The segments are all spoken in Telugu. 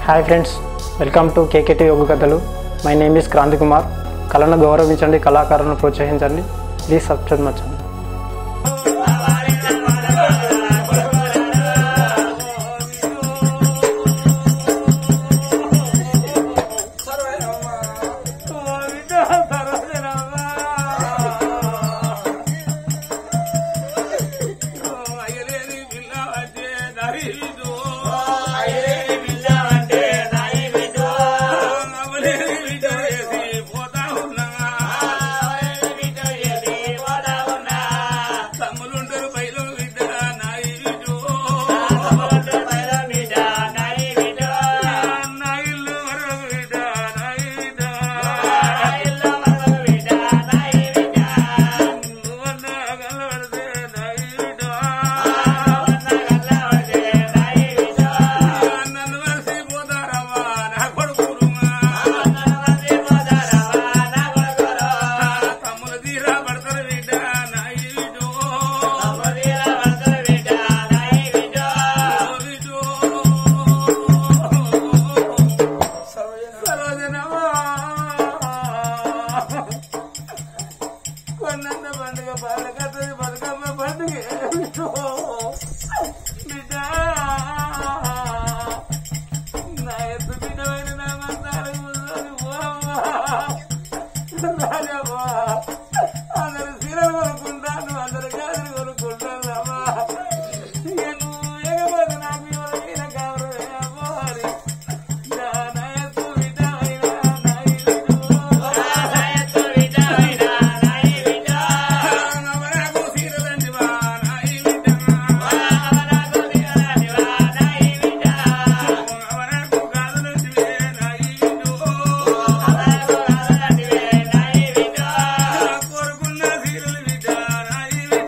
Hi friends welcome to KKT యోగ కథలు my name is Kranthi Kumar కళను గౌరవించండి కళాకారులను ప్రోత్సహించండి ప్లీజ్ సబ్స్క్రైబ్ మై ఛానల్ తమ్ములుంటారు బయలు బిడ్డ నాయి నా ఇల్లు మరో బిడ్డ నాయి నువ్వన్న గల్లవడితే నాయి నన్ను వలసి పోతారమ్మా నా కొడుకురుమా తమ్ములు తీరా పడతారు బిడ్డ నాయి కొన్నంత పండుగ బాలకత్తది బతుకమ్మ పండుగ బిడ్డ నా ఎత్తు బిడ్డమైన నా మందారం కూర్చొని పోమ్మా రాజమ్మా అందరు సీరలు కొనుక్కుంటాను అందరు గాజులు కొనుక్కుంటానమ్మా ఇక నువ్వు ఎగబడి నాకు ఎవరైనా కావరమే అమ్మవారి నా ఎత్తు బిడ్డమైన నా ఇల్లు నవరకు సీరలంటివా నా ఇల్లు నవరకు గాజులంటివే నా ఇల్లు కోరుకున్న సీరలు బిడ్డ నా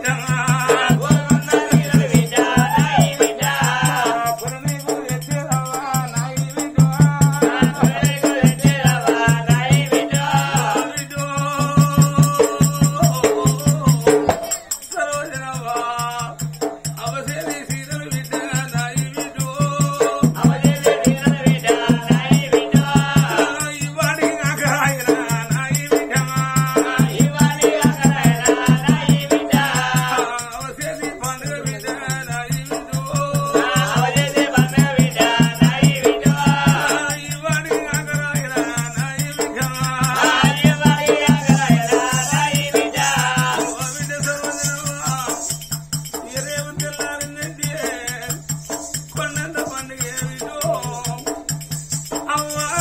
ఇల్లు పురనీకు ఎచ్చేరవా నా ఇల్లు సరోజనవా అవసేది సీరలు బిడ్డ నా ఇల్లు ఇవాడి నాగాయన నా ఇల్లు అవసేది పండుగ బిడ్డ నా ఇల్లు ఇవాడి నాగాయన నా ఇల్లు ఓ బిడ్డ సరోజనవా ఇరేవు తెల్లారిందంటే కొండంత పండుగ ఏమిటో అవ్వా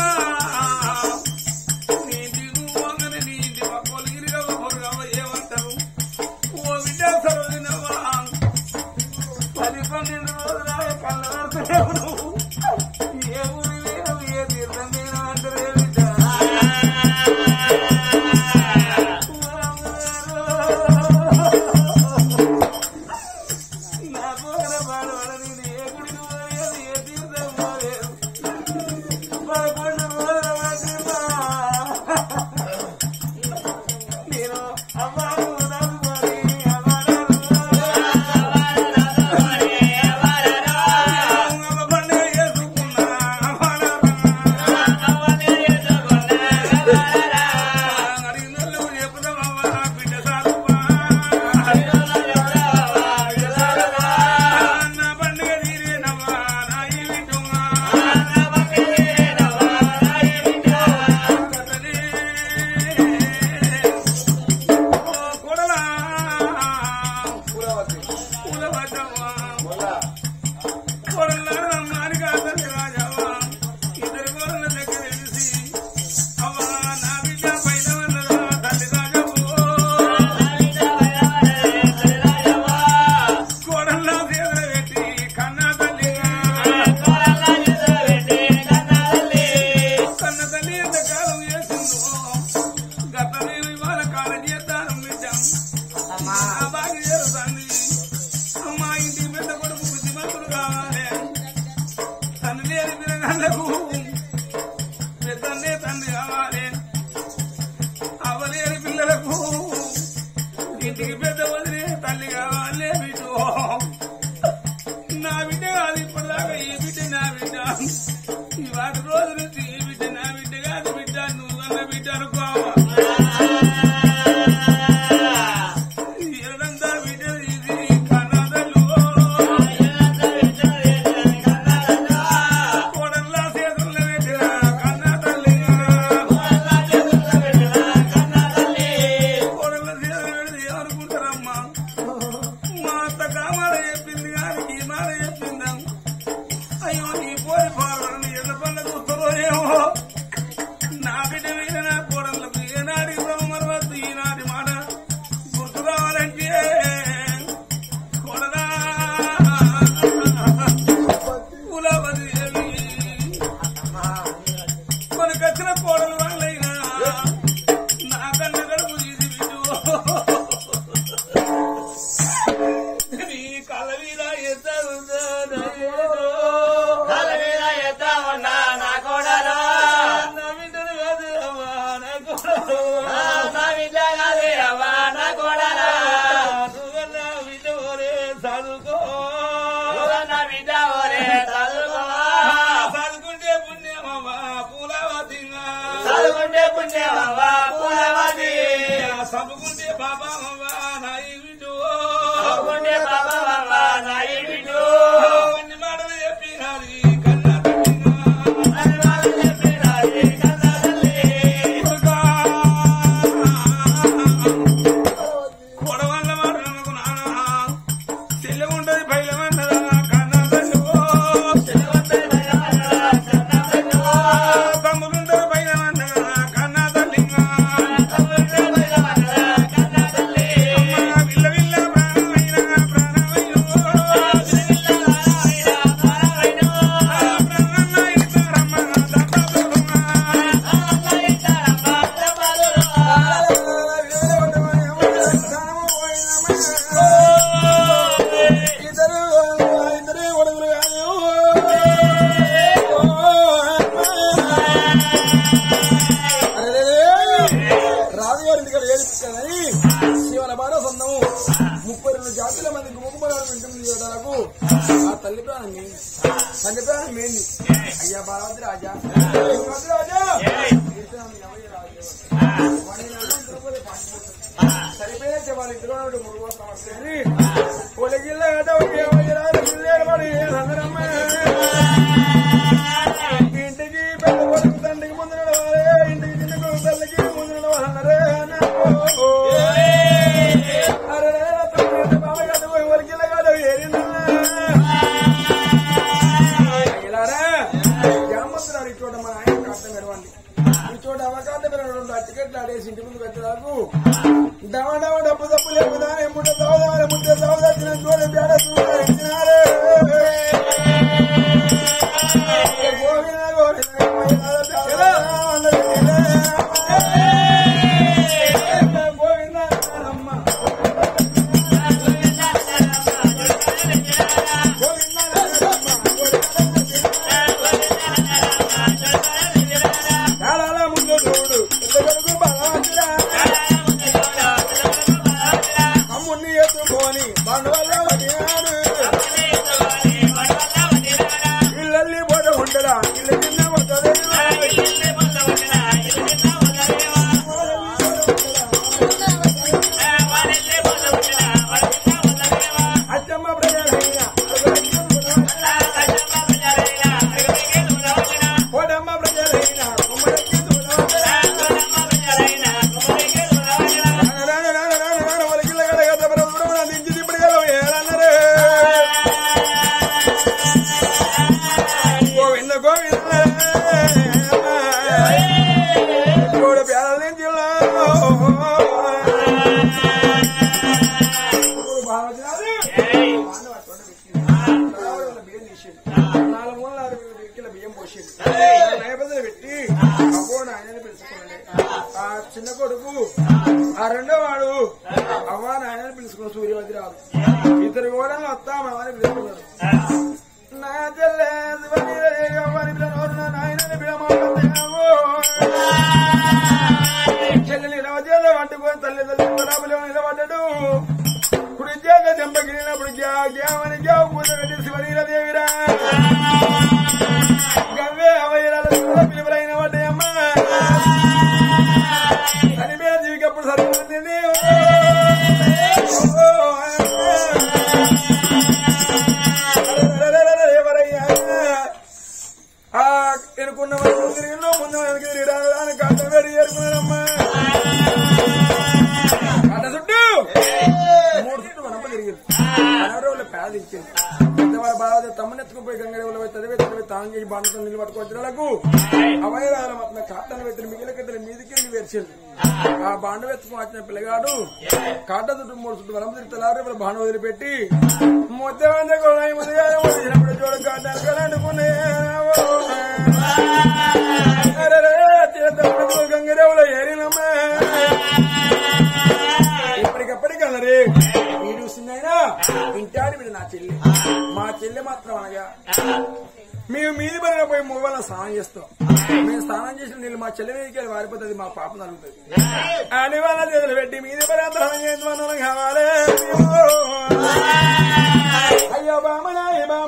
నీ దిగు వంగని నీ ఇంటి పక్కలు గిరిగవ పొరగవ ఏమంటారు ఓ బిడ్డ సరోజినవ్వా పది పన్నెండు రోజుల కళ్ళ వరసలేవు నువ్వు ఏ ఊరి వేరు ఏ తీర్థం వేరు అంటారే బిడ్డ నా పోగల పాడవడ నేను ఏ గుడికి పోలేదు ఏ తీర్థం పోలేదు పదకొండు రోజుల వాటిమా నేను అమ్మాను నలుగురి అమ్మ పండుగ చేసుకున్నా అడిగినోళ్ళు చెప్పుదామమ్మా బిడ్డ సాగుమా నా పండుగ తీరేనమ్మా నా ఇల్లుమా కొడలా పూలవద్దమ్మా కొడలారు అమ్మాని కాదని రాజావా ఇద్దరు కొడల దగ్గర తెలిసి అవ్వా నా బిడ్డ పైన వన్నదా తల్లి రాజవ్వో కోడల్లా సేదర పెట్టి కన్నా తల్లిగా కన్న తల్లి ఎంత కాలం చేసిందో గత నేను ఇవాళ కాలం చేద్దాను బిడ్డ నా బాగి చేరుతుంది మా ఇంటి పెద్ద కొడుకు బుద్ధిమంతుడు కావాలి తను లేని పిల్లగాళ్ళకు పెద్దన్నే తండ్రి కావాలి అవలేని పిల్లలకు ఇంటికి పెద్ద వదిలే తల్లి కావాలి బిడ్డ నా బిడ్డ కాదు ఇప్పటిదాకా ఈ బిడ్డ నా బిడ్డ ఈ వాటి రోజు నుంచి ఈ బిడ్డ నా బిడ్డ కాదు బిడ్డ నువ్వు అన్న బిడ్డ అనుకోవా ఎరంతా బిడ్డ ఇది కన్నదలు కోడల్లా చేతుల్లో పెట్టిన కన్న తల్లి కోడళ్ళ చేతులు పెడితే ఏమనుకుంటారమ్మా మా అత్త కామాల చెప్పింది కానీ ఈ మాట చెప్పిందాం అయ్యో నీ పోయి పాలని ఎన్న పళ్ళ చూస్తారో ఏమో నా బిడ్డ మీద నా కోడళ్ళకు ఏనాటి మరవద్దు ఈనాటి మాట గుర్తు కావాలంటే కోడలా కులవది మనకొచ్చిన కోడలు వాళ్ళైనా నా కన్న గడుపు తీసి బిడ్డు నీ కళ్ళ మీద ఎంత ఉందో నా బిడ్డను కాదు అమ్మా నా కోడలు నువ్వన్నా బిడ్డ ఓరే చదువుకో చదువుకుంటే పుణ్యమమ్మా పూలవతిగా చదువుకుంటే పుణ్యమవ్వా పూలవతి చదువుకుంటే బాబామమ్మా నాయి బిడ్డు చదువుకుంటే బాబా నాయి బిడ్డు కొన్ని మాటలు చెప్పినది కన్నా తల్లిగా. అన్నవాళ్ళు చెప్పినారు కన్న తల్లి కొడుకా. కొడవళ్ళ మాట నమ్మకు నాన్న. చెల్లె ఉంటది పైలమన్నదా కన్నా తల్లిగో. తమ్ముడుంటది పైలమన్నదా కన్నా తల్లిగా. అమ్మా విల్ల విల్ల ప్రాణమైన ప్రాణమయ్యో. ప్రాణన్న ఇస్తారమ్మ దత్తపురమ్మ. ముప్పై రెండు జాతుల మందికి ముగ్గుమరాలు వింటుంది చూడడానికి ఆ తల్లి ప్రాణం మేంది తల్లి ప్రాణం మేంది అయ్యా బాలవతి రాజా బాలవతి రాజా సరిపోయిన వాళ్ళ ఇద్దరు మూడు సమస్య అని పొలగిల్ల ఇంటికి పెద్ద కొడుకు తండ్రికి ముందు నడవాలి ఇంటికి చిన్న కొడుకు తల్లికి ముందు నడవాలన్నారే అరే తండ్రి బాబాయ్ కాదు ఎవరికిల్ల కాదు ఏరిందన్నా ఇలారా జామంతున్నారు ఈ చోట మన ఆయన అర్థం పెరవండి ఈ చోట అవకాశం పెరగడం టికెట్లు ఆడేసి ఇంటి ముందు పెట్టడానికి డవ డవ డబ్బు డబ్బు లేకుండా ఎమ్ముంట సౌదాలు ముందే సౌదాచిన చోట బేడ చూడారు గోవింద గోవింద గోవింద అమ్మ కాలాల ముందు చూడు కొడుకు బలవంతుడా అమ్ముని ఎత్తుకొని బండవల్ల వదిలాడు ఇల్లల్లి పోత ఉండదా ఇల్లు చిన్న పోతుంది అచ్చమ్మ ప్రజలైన కోడమ్మ ప్రజలైన కుమ్మడికి దూరం గోవింద గోవింద కోడి పేదల నుంచి నాలుగు మూల ఆరు కిలో బియ్యం పోసింది నైవేద్యం పెట్టి అబ్బో నాయనని పిలుచుకోండి ఆ చిన్న కొడుకు ఆ రెండో వాడు అవ్వ నాయనని పిలుచుకున్నాడు సూర్యవతి రాదు ఇద్దరు కూడా వస్తామని పిలుచుకున్నాడు నా చెల్లె శివని రే అవ్వని పిలవరు నా నాయనని పిలవమంటావు చెల్లెని రవజేద పట్టుకొని తల్లి తల్లి తరాబులో నిలబడ్డాడు కుడి చేత దెబ్బకిలినప్పుడు జామని జావు కూతగట్టి శివనీల దేవిరా గవ్వే అవ ఎనుకున్న వైపు తిరిగిలో ముందు వెనక్కి తిరిగి కాట వేడి ఎరుకున్నాడమ్మా కాట చుట్టూ మూడు చుట్టూ వనప తిరిగింది అనవరంలో పేద ఇచ్చింది పెద్దవాళ్ళ బాధ తమ్ముని ఎత్తుకుపోయి గంగరేవులో పోయి తదివే తదివే తాను చేసి బాంధతో నిలబట్టుకోవచ్చులకు అవయవాల మొత్తం కాటను పెట్టిన మిగిలిన కట్టెల మీదికి వేర్చింది ఆ బాండ ఎత్తుకుని వచ్చిన పిల్లగాడు కాట చుట్టూ మూడు చుట్టూ వనం తిరుగుతారు ఇప్పుడు బాండ వదిలిపెట్టి మొత్తం కూడా ముందుగా వచ్చినప్పుడు చూడ కాటాలు కదా అనుకునే గంగరేవులో ఏరినమ్మా ఇప్పటికప్పటికి అన్నరే మీరు చూసిందైనా ఇంటాడు మీరు నా చెల్లి మా చెల్లి మాత్రం అనగా మేము మీది పడిన పోయి మూవల స్నానం చేస్తాం మేము స్నానం చేసిన నీళ్ళు మా చెల్లి మీదకి వెళ్ళి వారిపోతుంది మా పాప నలుగుతుంది అని వాళ్ళ చేతులు పెట్టి మీది పడి స్నానం చేద్దాం కావాలి అయ్యో బామనాయ బామ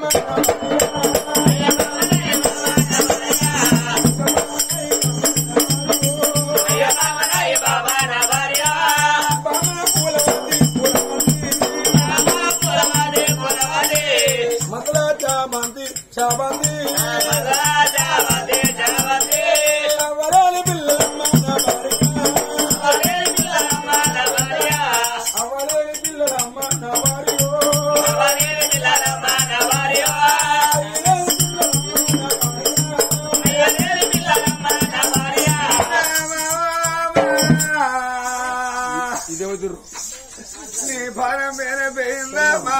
బామ పూల వంటి, పూల వంటి. మగల చామంతి చామంతి అవరాలి పిల్లమ్మ నా భార్య. అవరాలి పిల్లలమ్మ నా భార్య. ఇదే వదురు నీ భారం మీద పోయిందమ్మా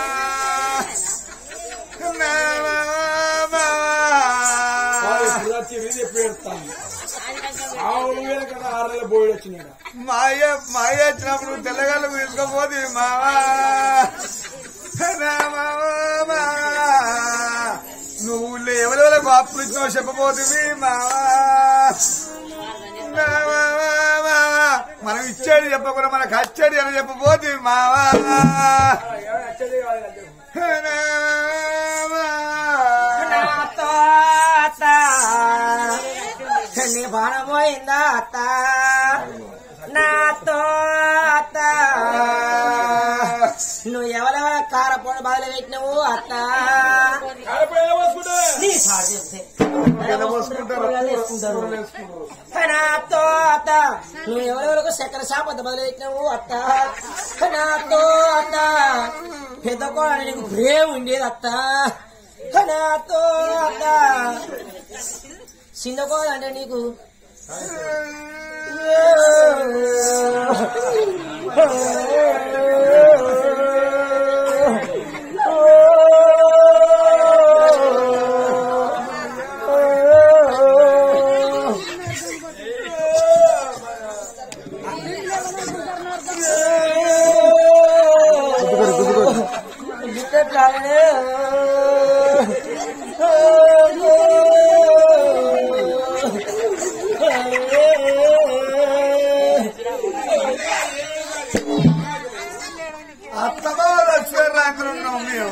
ఆవులు వేల కదా ఆరు బోయిడు వచ్చినాడు మాయ మాయ వచ్చినప్పుడు తెల్లగల్లు తీసుకపోతే మావా నా మావా. నువ్వు ఎవరెవరికి అప్పులు ఇచ్చినావు చెప్పబోతుంది మావా నా మావా, మావా. మనం ఇచ్చేది చెప్పకుండా మనకు వచ్చేది అని చెప్పబోతే మావా నా మావా. నీ బాణం పోయిందా అత్త నాతో అత్త నువ్వు ఎవరెవర కారపొడి బదులు పెట్టినవు అత్త నీ సార్ చెప్తే నాతో అత్త నువ్వు ఎవరెవరకు చక్కెర శాపత బదులు పెట్టినవు అత్త నాతో అత్త పెద్ద కూడా నీకు ప్రేమ ఉండేది అత్త నాతో అత్త చిన్న కోడ అంటే నీకు అత్తమా లక్ష్మీ ర్యాంకులు ఉన్నాం మేము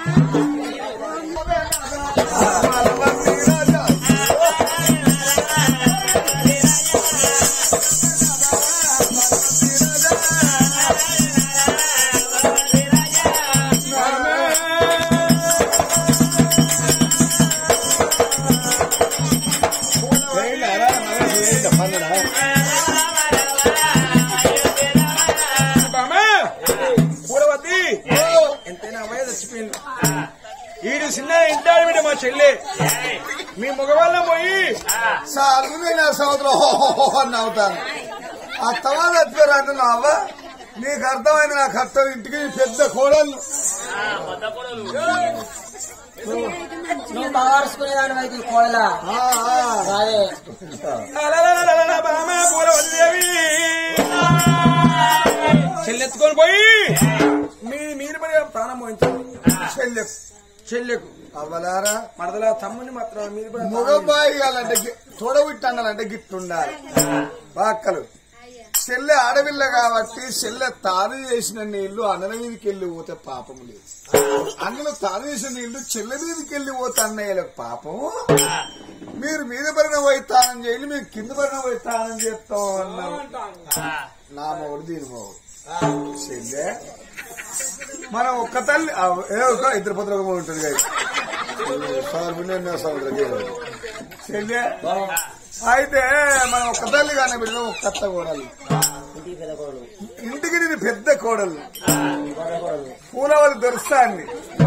బామే పూలవద్ది ఎంతైనా అమ్మాయి చచ్చిపోయింది ఈడు చిన్న ఇంటాడు బిడ్డ మా చెల్లి మీ మగవాళ్ళ పోయి సార్లు నేను ఆ సంవత్సరం నవ్వుతాను అత్తమా లక్ష్మీ అంటున్నావు అవ్వ నీకు అర్థమైంది నాకు అర్థం ఇంటికి పెద్ద కోడళ్ళు నువ్వు బాగాడుచుకునేదాని అయితే కోడలా ఆ, ఆ. అదే అలలలలలల బామే పూలవద్ది దేవి చెల్లెత్తుకొని పోయి మీ మీరు పడి ప్రాణం పోయించారు చెల్లెకు చెల్లెకు అవ్వలారా మరదల తమ్ముని మాత్రం మీరు పడి మగబాయి ఇవ్వాలంటే తోడబుట్టాలంటే గిట్టుండాలి బాక్కలు చెల్లె ఆడపిల్ల కాబట్టి చెల్లె తాను చేసిన నీళ్లు అన్నల మీదకి వెళ్ళి పోతే పాపం లేదు అన్నలు తాను చేసిన నీళ్లు చెల్లె మీదకి వెళ్ళి పోతే అన్నయ్యలకు పాపం మీరు మీద పడిన పోయి తానం చేయాలి మేము కింద పడిన పోయి తానం చేస్తాం అన్నారు నా మొగుడు దీని మొగుడు చెల్లె మనం ఒక్క తల్లి ఆ, ఏ ఒక ఇద్దరు పుత్రులు ఉంటుంది కదా సార్ సముద్రం చెల్లె అయితే మనం ఒక తల్లి కానీ బిడ్డ ఒక కొత్త కోడలు ఇంటికి పెద్ద కోడలు ఇంటికి ఇది పెద్ద కోడలు గొర్రె కోడలు పూలవలు దొరుకుతాంది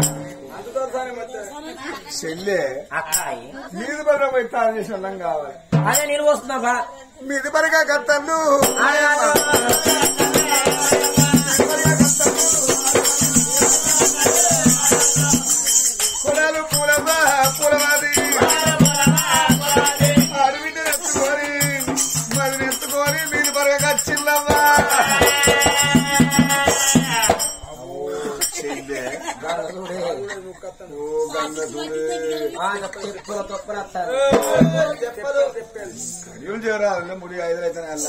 చెల్లె అక్కాయి మీది బరిగా పోయి తాను చేసిన వాళ్ళం కావాలి అదే నేను వస్తున్నా బా మీది బరిగా కత్తలు కులాలు పూలమా పూలమాది అడవిని ఎత్తుకొని మరి ఎత్తుకొని మీది బరిగా కచ్చిల్లమ్మా చెల్లె ఓ గంగ చూడే చెప్పుల తొప్పులు వస్తారు కడియులు చేరాలి ముడి ఐదు అయితే నెల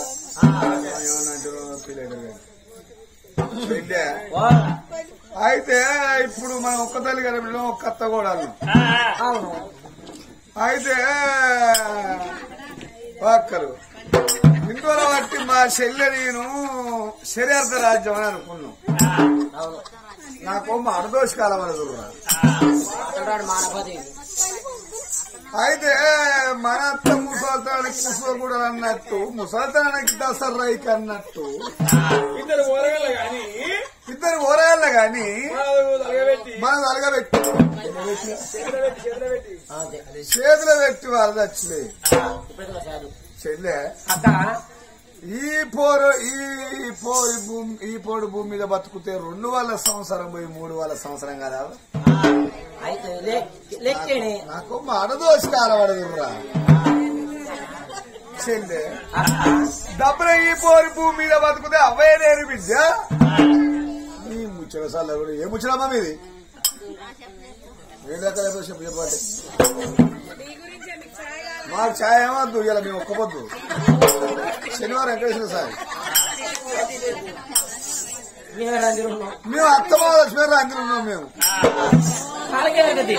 అయితే ఇప్పుడు మనం ఒక్క తల్లి గడపలో ఒక కత్త కూడా అవును అయితే ఒక్కరు ఇందులో బట్టి మా చెల్లె నేను శరీరార్థ రాజ్యం అని అనుకున్నాం అవును నాకు మా అడదోష కాలం అని చూడరా అంటాడు మానపతి అయితే మన అత్త ముసల్తానికి ముసలు అన్నట్టు ముసల్తానికి దసరైకి అన్నట్టు ఇద్దరు ఊరగల గాని ఇద్దరు ఓరాళ్ళ గాని మనకు తలగబెట్టి మనం అలగబెట్టి చేతులు పెట్టి చేతులు పెట్టి అంతే చేతుల వ్యక్తి వాళ్ళు వచ్చి ఇప్పుడు సార్ చెల్లె అక్క ఈ పోరు ఈ పోరు భూమి ఈ పోడు భూమి మీద బతుకుతే రెండు వాళ్ళ సంవత్సరం పోయి మూడు వాళ్ళ సంవత్సరం కదా అయితే లెక్కేనే నాకు మా అడదోసి కాలవడదురా చెల్లె అక్క డబ్బుల ఈ పోరు భూమి మీద బతుకుతే అవే నేను బిడ్డ నీ ముచ్చట సార్లు కూడా ఏ ముచ్చడమ్మా మీది ఏడు రకాల చెప్పు చెప్పండి మాకు ఛాయ్ ఏమద్దు ఇలా మేము ఒక్కపోద్దు శనివారం వెంకటేశ్వర సార్ మేమే రంజు ఉన్నాం మేము అత్తమా లక్ష్మీ రాంజలు ఉన్నాం మేము కాలకే గది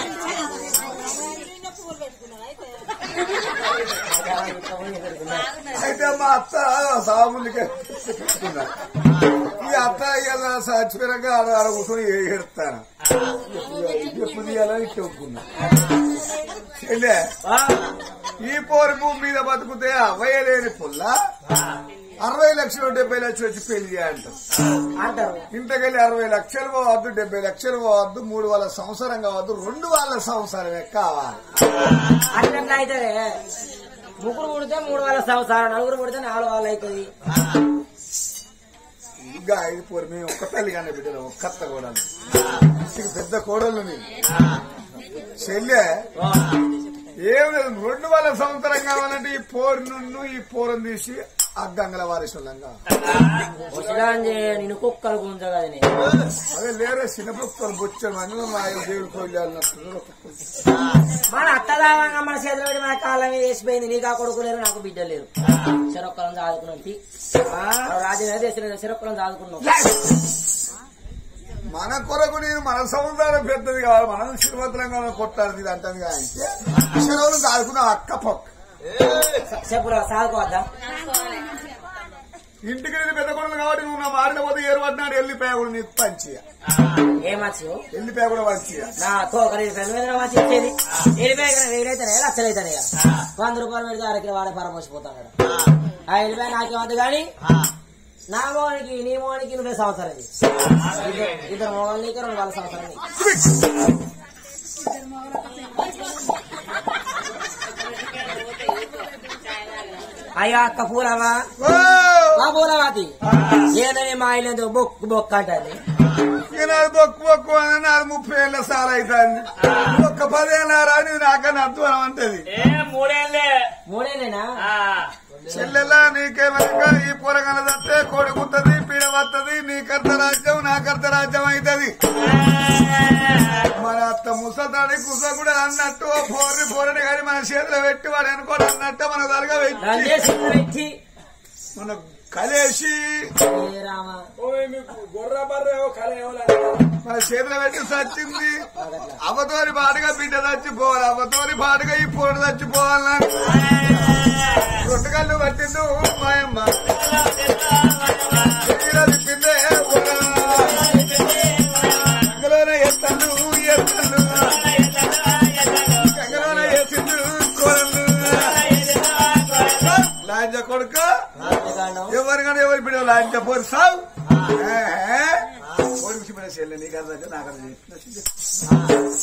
అయితే మా అత్త సాగులకే పెట్టుకున్నా. ఈ అత్త ఇలా చచ్చిపోయాక ఆడ ఆడ కూర్చొని ఏడుతాను ఎప్పుడు తీయాలని చెప్పుకున్నా చెల్లె ఈ పోరు భూమి మీద బతుకుతే అవ్వయ్య లేని పుల్ల అరవై లక్షలు డెబ్బై లక్షలు వచ్చి పెళ్లి చేయంటాం అంటారు ఇంతకెళ్ళి అరవై లక్షలు పోవద్దు డెబ్బై లక్షలు పోవద్దు మూడు వాళ్ళ సంవత్సరం కావద్దు రెండు వాళ్ళ సంవత్సరమే కావాలి అట్లా అయితే ముగ్గురు పుడితే మూడు వేల సంవత్సరాలు నలుగురు పుడితే నాలుగు వాళ్ళు అవుతుంది ఇంకా ఐదు పోరు మేము ఒక్క తల్లి కానీ బిడ్డలు ఒక్కత్త కోడలు ఇంటికి పెద్ద కోడలు నేను చెల్లె ఏం లేదు రెండు వాళ్ళ సంవత్సరం కావాలంటే ఈ పోరు నుండి ఈ పోరం తీసి అగ్గంగల వారిసులంగా ముసలాంజే నిన్ను కుక్కలు గుంజగదని అదే లేరే చిన్నపుక్కలు బొచ్చాను అని మా ఆయన దేవుడి కోళ్ళు అన్నట్టు మన అత్తదావంగా మన చేతిలో పెట్టి మన కాళ్ళ మీద వేసిపోయింది నీకు ఆ కొడుకు లేరు నాకు బిడ్డ లేరు చెరొక్కలను చదువుకున్నాం రాజు చెరొక్కలను చదువుకున్నాం మన కొరకు నేను మన సముదాయం పెద్దది కావాలి మనం శ్రీమంతులంగా కొట్టాలి ఇది అంటుంది కానీ శరవులు కాదుకున్న అక్క పక్క చెప్పురా సాగుకోవద్దా ఇంటికి నేను పెద్ద కొడుకు కాబట్టి నువ్వు నా మారిన పోతే ఏరు పట్టినాడు వెళ్ళిపోయా కూడా నీకు పంచియ ఏమచ్చు వెళ్ళిపోయా కూడా పంచియ నా తోకరి పెద్ద మీద మంచి ఇచ్చేది వెళ్ళిపోయి వేలైతేనే లక్షలైతేనే వంద రూపాయలు పెడితే అరకి వాడే పరమోసిపోతాను కదా ఆ వెళ్ళిపోయి నాకేమద్దు కానీ నా మోనికి నీ మోనికి నువ్వే సంవత్సరం ఇది. ఇద్దరు- ఇద్దరు మోగాలు నీకు రెండు వాళ్ళ సంవత్సరం నీకు. అయ్యా అక్క పూలవా ఓ! ఆ పూలవాతి ఏదని మా ఇల్లు బొక్కు బొక్క అంటది ఇక నాది బొక్కు బొక్కు అని నాది ముప్పై ఏళ్ళ సాల అవుతుంది ఒక్క పదేళ్ళ రాని నాకన్నా అర్థం అంటది ఏ మూడేళ్ళే మూడేనేనా ఆ, చెల్లెలా నీకేమనగా ఈ పొరగల తత్తే కొడుకుతుంది పీడ వస్తుంది నీకర్త రాజ్యం నాకర్త రాజ్యం అవుతుంది మన అత్త ముసతాడి కుస కూడా అన్నట్టు ఓ పోర్రి పోరని కానీ మన చేతిలో పెట్టి వాడు అనుకోడు అన్నట్టు మన తలగా పెట్టి రంజే సిగ్గు పెట్టి మన కలిసి ఏ రామ ఓ మీకు గొర్ర బర్రె ఓ కళ ఏమో మన చేతిలో పెట్టి సచ్చింది అవతోని పాటుగా బిడ్డ చచ్చిపోవాలి అవతోని పాటుగా ఈ పోరు చచ్చిపోవాలని రెండు కళ్ళు పట్టిండు మాయమ్మ తీరా తిప్పిందే అందులోనే ఎత్తలు ఎత్తలు లాంటి పోరు సావు పోరు విషయమైన చెల్లె నీకు అర్థం నాకు అర్థం చెప్పిన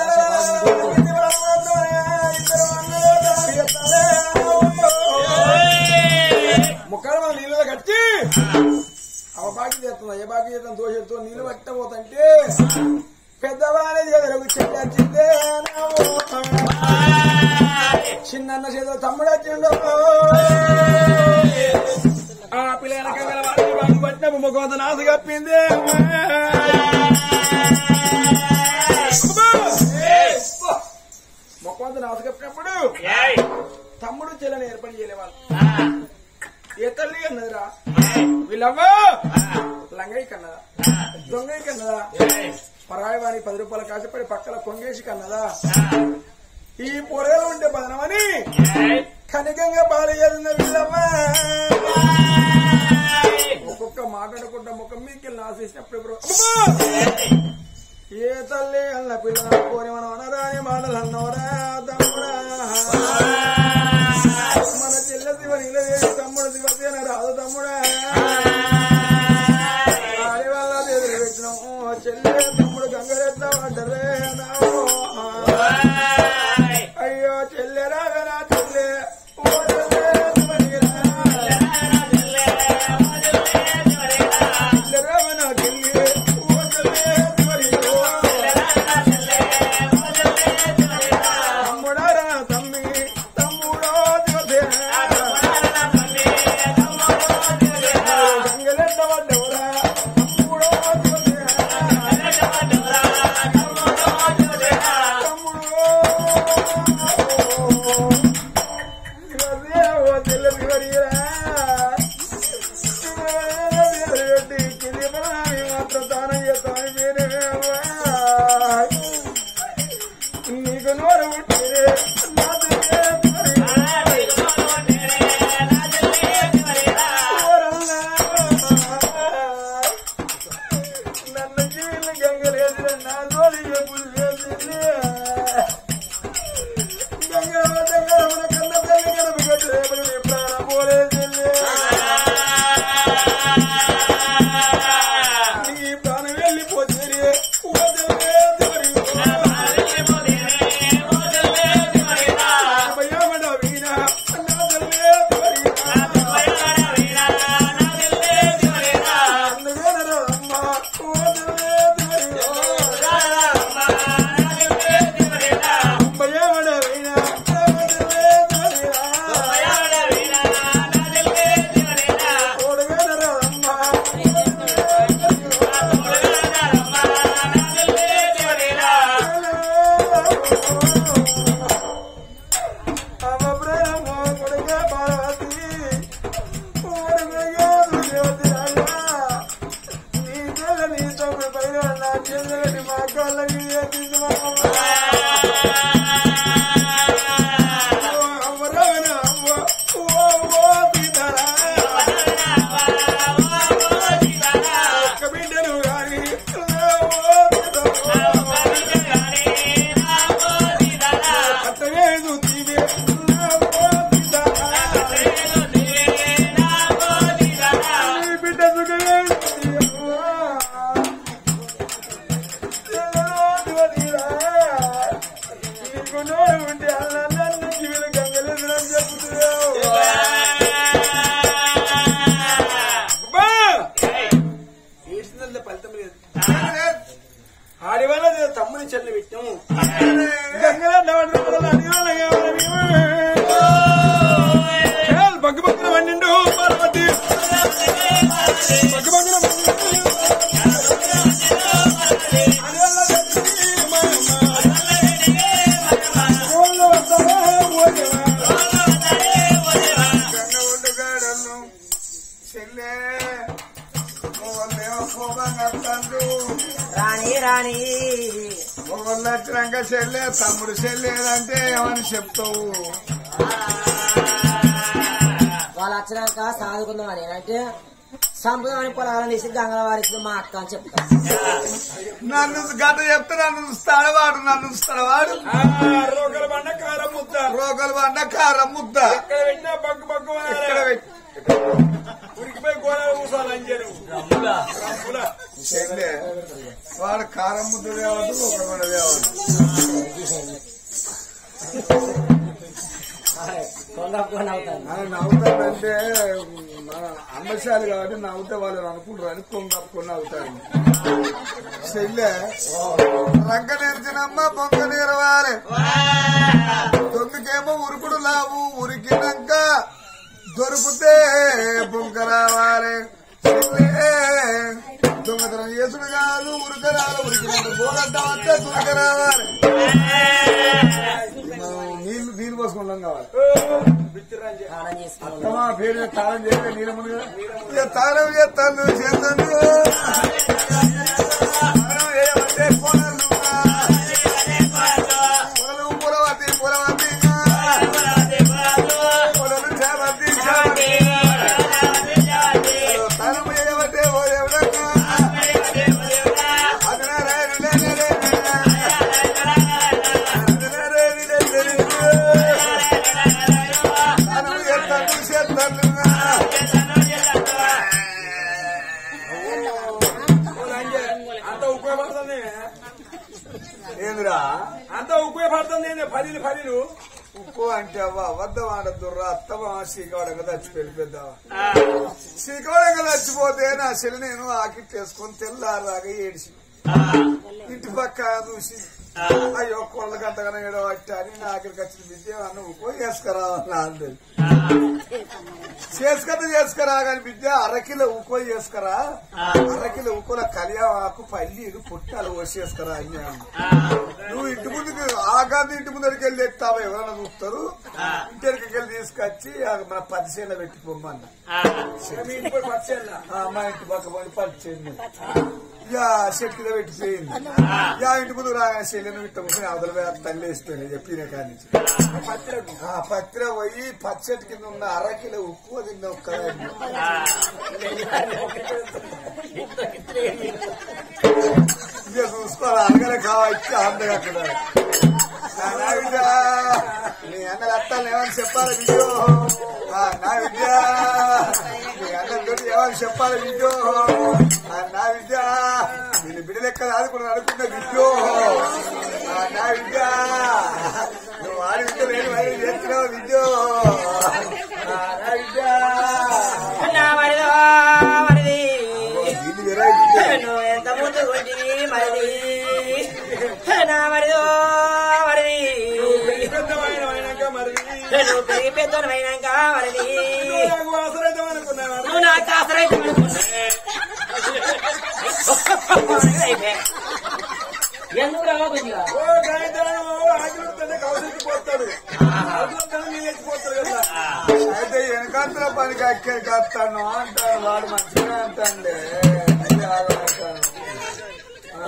ముక్కలు మన నీళ్ళలో కట్టి అవ బాకి చేస్తున్నా ఏ బాకి చేస్తున్నా దోషంతో నీళ్ళు పట్టబోతుంటే పెద్దవాళ్ళ చేతులకు చెట్టు వచ్చిందే చిన్న చేతులు తమ్ముడు వచ్చిండు ఆ పిల్లల కంగల వాడికి వాడికి పట్టిన ముఖం నాసు కప్పింది మొక్కవంత నాసు కప్పినప్పుడు తమ్ముడు చెల్లని ఏర్పాటు చేయలేవాళ్ళు ఏ తల్లి కన్నదిరా వీళ్ళవ్వ లంగయ్య కన్నదా దొంగయ్య కన్నదా పరాయి వారి పది రూపాయలు కాసిపడి పక్కల కొంగేసి కన్నదా ఈ పొరలు ఉండే బదనమని కనికంగా బాలయ్యేది వీళ్ళమ్మ ఒక్కొక్క మాట్లాడుకుంటా ముఖం మీకు ఆశించినప్పుడు ఇప్పుడు ఏ తల్లి అన్న పిల్ల కోరి మనం అనరాని మాటలు అన్నవరా తమ్ముడా మన చెల్లె శివనిల తమ్ముడు శివసేన రాదు తమ్ముడా ఆడి వల్ల ఎదురు పెట్టినాం చెల్లె తమ్ముడు గంగరెట్ల పడ్డరే అయ్యో చెల్లె రాగరా చెల్లె ఓ చెల్లె శివనిరా. చెల్లె రాగన చెల్లె ఓ చెల్లె శివనిరా. తమ్ముడారా తమ్మి తమ్ముడో శివసేన గంగరెట్ల పడ్డవరా తమ్ముడో నీకు నోరు పుట్టిరే నన్ను జీవిని గంగలేదు నా తోడి ఎప్పుడు వేసింది గంగమ్మ దగ్గర కన్న తల్లి గడప కట్టి రేపటి నీ ప్రాణం పోలేసింది నీ ప్రాణం వెళ్ళిపోతుంది వదిలే భయమడ వీణ నా తల్లే అందువేనరా అమ్మ వదిలే భయమడ వీణ తోడువేనరా అమ్మ అమ్మ ప్రేమ కొడుకే పార్వతి ఓడిపోయాడు జ్యోతిరాజా నీ చెల్ల నీ తమ్ముడు పైన నా చెల్లెని మా కళ్ళకి ఎత్తింది మా అమ్మ రావణ అమ్మ ఓ ఓ సీతారా ఒక్క బిడ్డను గాని ఓ సీతారా అత్తవేదు తీవే ఓ సీతారా నీ బిడ్డ సుఖమే నీకు నోరు ఉంటే అలా నన్ను జీవిత గంగలేదని చెప్తున్నావు ఏడ్చిందంటే ఫలితం లేదు ఆడి వల్ల తమ్ముని చెల్లి పెట్టాము బగ్గు బగ్గున వండిండు పార్వతి బగ్గు బగ్గున చెల్లె కోపంగా రాణి రాణి మొగోళ్ళు వచ్చినాక చెల్లె తమ్ముడు చెల్లేదంటే ఏమని చెప్తావు వాళ్ళు వచ్చినాక సాదుకుందామని అంటే సంపదామని పొలాలను తీసి గంగల వారికి మా అక్క అని చెప్తాను నన్ను గత చెప్తే నన్ను చూస్తాడు వాడు నన్ను చూస్తాడు వాడు రోగల బండ కారం ముద్ద రోగలు బండ కారం ముద్ద ఎక్కడ పెట్టినా బగ్గు బగ్గు ఇక్కడ పెట్టి ఉరికిపోయి గోడలు కూర్చోవాలి కారం ముద్ద తేవద్దు ఒక కూడా తేవద్దు కొంగ అవుతాను ఆయన నవ్వుతాడంటే మన అమ్మశాలు కాబట్టి నవ్వుతే వాళ్ళు అనుకుంటారు అని కొంగ నవ్వుతారు చెల్లె రంగ నేర్చినమ్మ బొంగ నేరవాలి దొంగకేమో ఉరుకుడు లావు ఉరికినాక దొరికితే బొంగ రావాలి చెల్లె దొంగతనం చేసుడు కాదు ఉరకరాలు ఉరికినాక గోలంతా వస్తే దొరక రావాలి మనం నీళ్లు నీళ్ళు పోసుకుంటాం కావాలి స్నానం చేసుకోవాలి అత్తమా పేరు మీద తాళం చేస్తే నీళ్ళ ముందు ఇక తాళం చేస్తాను చేస్తాను తాళం చేయమంటే కోడలు కోడలు పొలవద్ది పొలవద్ది కోడలు చేపద్ది చేపద్ది తాళం చేయమంటే ఓ ఎవడన్నా అదనా రేరు లేనే లేనే. అదనా రేరు లేనే లేనే. తాళం చేస్తాను చేస్తాను అంత ఉపయోగపడుతుంది ఏందిరా అంత ఉపయోగపడుతుంది ఏంది పదిలు పదిలు ఉప్పు అంటే అవ్వ అబద్ధం ఆడద్దుర్రా అత్తమా శ్రీకావడంగా చచ్చిపోయి పెద్దవా శ్రీకావడంగా చచ్చిపోతే నా చెల్లి నేను ఆకిట్టేసుకొని తెల్లారాగా ఏడిసి ఇంటి పక్క చూసి అయ్యో కోళ్ళ గంటగానే ఏడవట్ట అని నా ఆఖరికి వచ్చిన విద్య అన్న ఉప్పు చేసుకురా అంది చేసుకత చేసుకురా కానీ విద్య అరకిలో ఉప్పు చేసుకురా అరకిలో ఉప్పుల కలియాకు పల్లీలు పుట్టాలు పోసేసుకురా అని అన్నాడు. నువ్వు ఇంటి ముందుకు ఆగాది ఇంటి ముందరికి వెళ్ళి ఎత్తావా ఎవరైనా చూస్తారు ఇంటికి వెళ్ళి తీసుకొచ్చి ఆ మన పదిసేల పెట్టి పొమ్మన్న మీ ఇంటి పోయి పచ్చేయాల ఆ, మా ఇంటి పక్క పోయి పడిచేయండి ఇక చెట్టులో పెట్టిపోయింది ఇక ఇంటి ముందు రాగానే చెల్లెను ఇట్ట కూర్చొని అవతల వేరే తల్లి వేసిపోయింది చెప్పిన కాడి నుంచి ఆ పత్ర పోయి పచ్చటి కింద ఉన్న అరకిలో ఉప్పు తిన్న ఒక్క ఇక చూసుకోవాలి అనగానే కావచ్చు అందరూ అక్కడ నా నా విద్య నీ అన్నలు అత్తాలు ఏమని చెప్పాలి వీడియో ఆ, నా విద్య నీ అన్నలతో ఏమని చెప్పాలి వీడియో ఆ, నా విద్య నేను బిడ్డ లెక్క ఆదుకుని అనుకున్న వీడియో ఆ, నా విద్య నువ్వు ఆడి విద్య నేను మరి చేస్తున్నావు వీడియో ఆ, నా విద్య నా మరిదో మరిది ఇది వేరే విద్య. నువ్వు ఎంత ముందు కొట్టివి మరిది నా మరిదో మరిది పెద్దమైన అయినాక మరి నువ్వు పెరిగి పెద్దోనమైనాక మరిది నాకు అవసరం అనుకున్నాను నువ్వు నాకు ఆసరైతే ఎందుకు రావా కొద్దిగా ఓ గాయత్రాలు ఆగిలిస్తే కవసరికి పోతాడు ఆగిలిస్తాను నీళ్ళు ఎత్తిపోతాడు కదా అయితే వెనకాంతర పనికి అక్కడికి వస్తాను అంటాడు వాడు మంచిగా అంటాండే ఇది ఆగమంటాను. ఆ,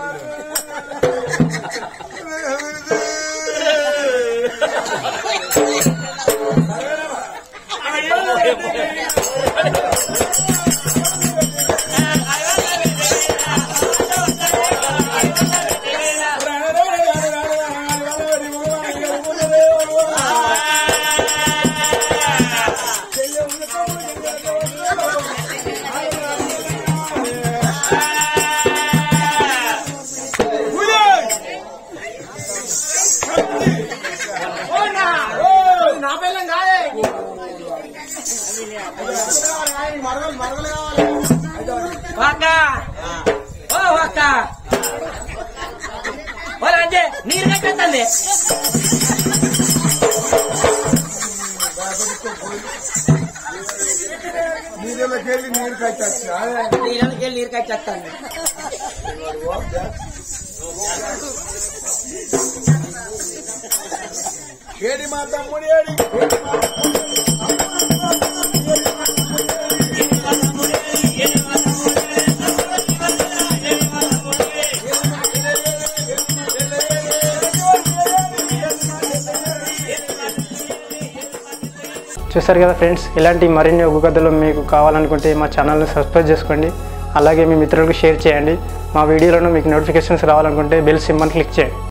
నా పిల్లం కాదే అక్క ఓ అక్క ఓ అంటే నీరు కట్టండి నీళ్ళకి వెళ్ళి నీరు కట్టచ్చు నీళ్ళకి వెళ్ళి నీరు కట్టేస్తాను ఏడి మా తమ్ముడు ఏడి చూసారు కదా ఫ్రెండ్స్ ఇలాంటి మరిన్ని ఒగ్గు కథలు మీకు కావాలనుకుంటే మా ఛానల్ని సబ్స్క్రైబ్ చేసుకోండి అలాగే మీ మిత్రులకు షేర్ చేయండి మా వీడియోలను మీకు నోటిఫికేషన్స్ రావాలనుకుంటే బెల్ సింబల్ క్లిక్ చేయండి